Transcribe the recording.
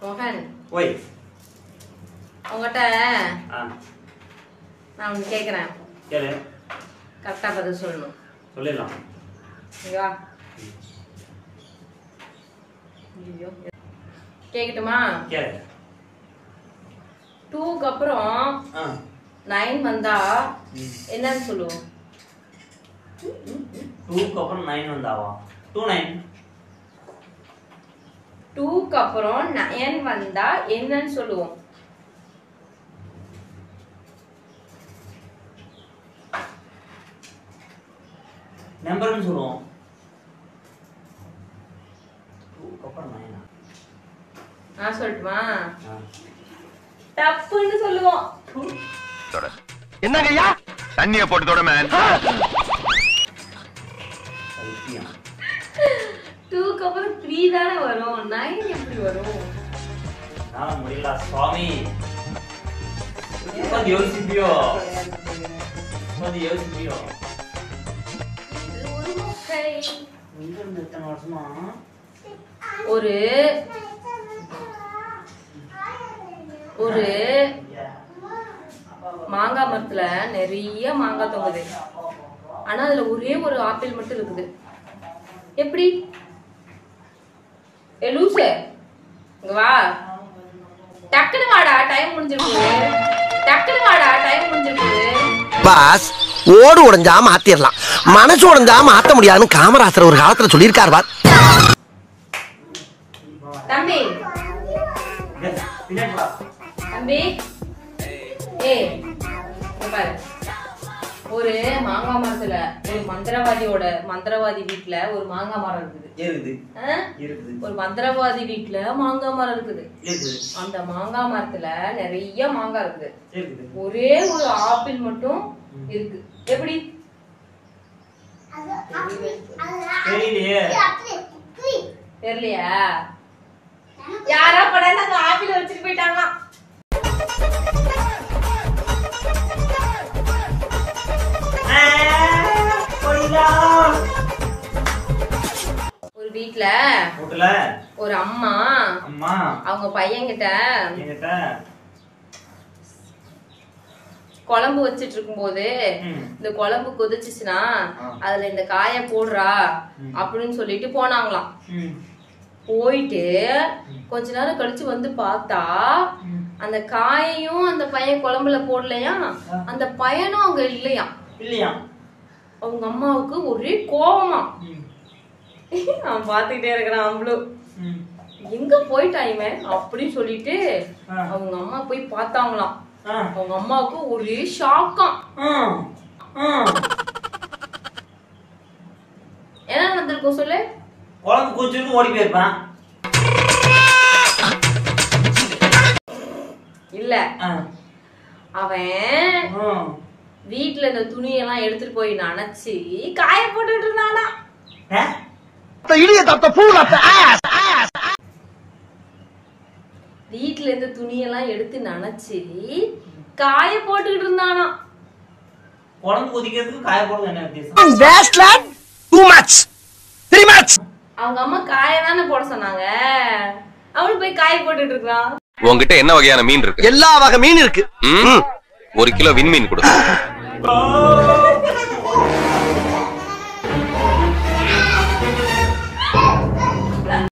மோகன் ஓய் உங்ககிட்ட ஆ நான் ஒன்று கேட்குறேன் கேளு கரெக்டாக பதில் சொல்லணும் சொல்லிடலாம் இங்க வா ஐயோ கேட்கட்டுமா கேளு டூக்கு அப்புறம் ஆ நைன் வந்தா ம். என்னன்னு சொல்லுவோம் டூக்கு அப்புறம் நைன் வந்தாவா டூ நைன் டூக்கு அப்புறம் நயன் வந்தா என்னன்னு சொல்லுவோம் நம்பர்னு சொல்லுவோம் டூக்கு அப்புறம் நைனா நான் சொல்லட்டுமா ஆ தப்புன்னு சொல்லுவோம் என்னங்க ஐயா தண்ணிய போட்டு தொட மேன் சத்தியம் டூக்கு அப்புறம் த்ரீ தானே வரும் நைன் எப்படி வரும் என்னால முடியல சுவாமி உட்காந்து யோசிப்பியோ உட்காந்து யோசிப்பியோ இது ஒரு முக்கை. எங்க இருந்து இத்தனை வருஷமா ஒரு ஒரு மாங்காய் மரத்துல நிறைய மாங்காய் தொங்குது ஆனா அதுல ஒரே ஒரு ஆப்பிள் மட்டும் இருக்குது எப்படி ஏ லூசு இங்க வா டக்குனு வாடா டைம் முடிஞ்சிருக்கு டக்குனு வாடா டைம் முடிஞ்சிருக்கு பாஸ் ஓடு உடைஞ்சா மாத்திரலாம் மனசு உடைஞ்சா மாத்த முடியாதுன்னு காமராசர் ஒரு காலத்துல சொல்லியிருக்கார் பார் தம்பி இங்க, பின்னாடி வா. தம்பி ஏய் இங்க பாரு ஒரு மாங்காய் மரத்துல ஒரு மந்திரவாதியோட மந்திரவாதி வீட்ல ஒரு மாங்காய் மரம் இருக்குது இருக்குது ஆ? இருக்குது ஒரு மந்திரவாதி வீட்ல மாங்காய் மரம் இருக்குது இருக்குது அந்த மாங்காய் மரத்துல நிறைய மாங்காய் இருக்குது இருக்குது ஒரே ஒரு ஆப்பிள் மட்டும் இருக்கு எப்படி தெரியலையே தெரியலையா யாரா படம் அந்த ஆப்பிள் வச்சுட்டு போயிட்டாங்களாம் ஆ, போயிடா. ஒரு வீட்ல வீட்டுல ஒரு அம்மா அம்மா அவங்க பையன்கிட்ட என்கிட்ட குழம்பு வச்சிட்டு இருக்கும்போது ம். இந்த குழம்பு கொதிச்சுச்சுன்னா ஆ. அதுல இந்த காயை போடுறா ம். அப்படின்னு சொல்லிட்டு போனாங்களாம் ம், போயிட்டு கொஞ்ச நேரம் கழிச்சு வந்து பார்த்தா ம். அந்த காயையும் அந்த பையன் குழம்புல போடலையா அந்த பையனும் அங்க இல்லையா இல்லையா அவங்க அம்மாவுக்கு ஒரே கோவமா ம், நான் பாத்துக்கிட்டே இருக்கிறேன் அவங்களும் ம். எங்க போயிட்டான் இவன் அப்படின்னு சொல்லிட்டு ஆ. அவங்க அம்மா போய் பார்த்தாங்களாம் ஆ, அவங்க அம்மாவுக்கு ஒரே ஷாக்காம் ஆ, ஆ. என்ன நடந்திருக்கும் சொல்லு குழம்பு கொஞ்சம் ஓடி போயிருப்பான் இல்ல ஆ, அவன் ஆ. வீட்ல இந்த துணியெல்லாம் எடுத்துட்டு போய் நனைச்சு காய போட்டுட்டு இருந்தானா ஆ? இடிய தத்த பூல வீட்ல இருந்து துணியெல்லாம் எடுத்து நனைச்சு காய போட்டுக்கிட்டு இருந்தானா குழம்பு கொதிக்கிறதுக்கு காய போடுறது என்ன வித்தியாசம் wasteland too much three much அவங்க அம்மா காய தானே போட சொன்னாங்க அவனு போய் காய போட்டுட்டு இருக்கான் உங்ககிட்ட என்ன வகையான மீன் இருக்கு எல்லா வகை மீன் இருக்கு ம்? ஒரு கிலோ விண்மீன் கொடு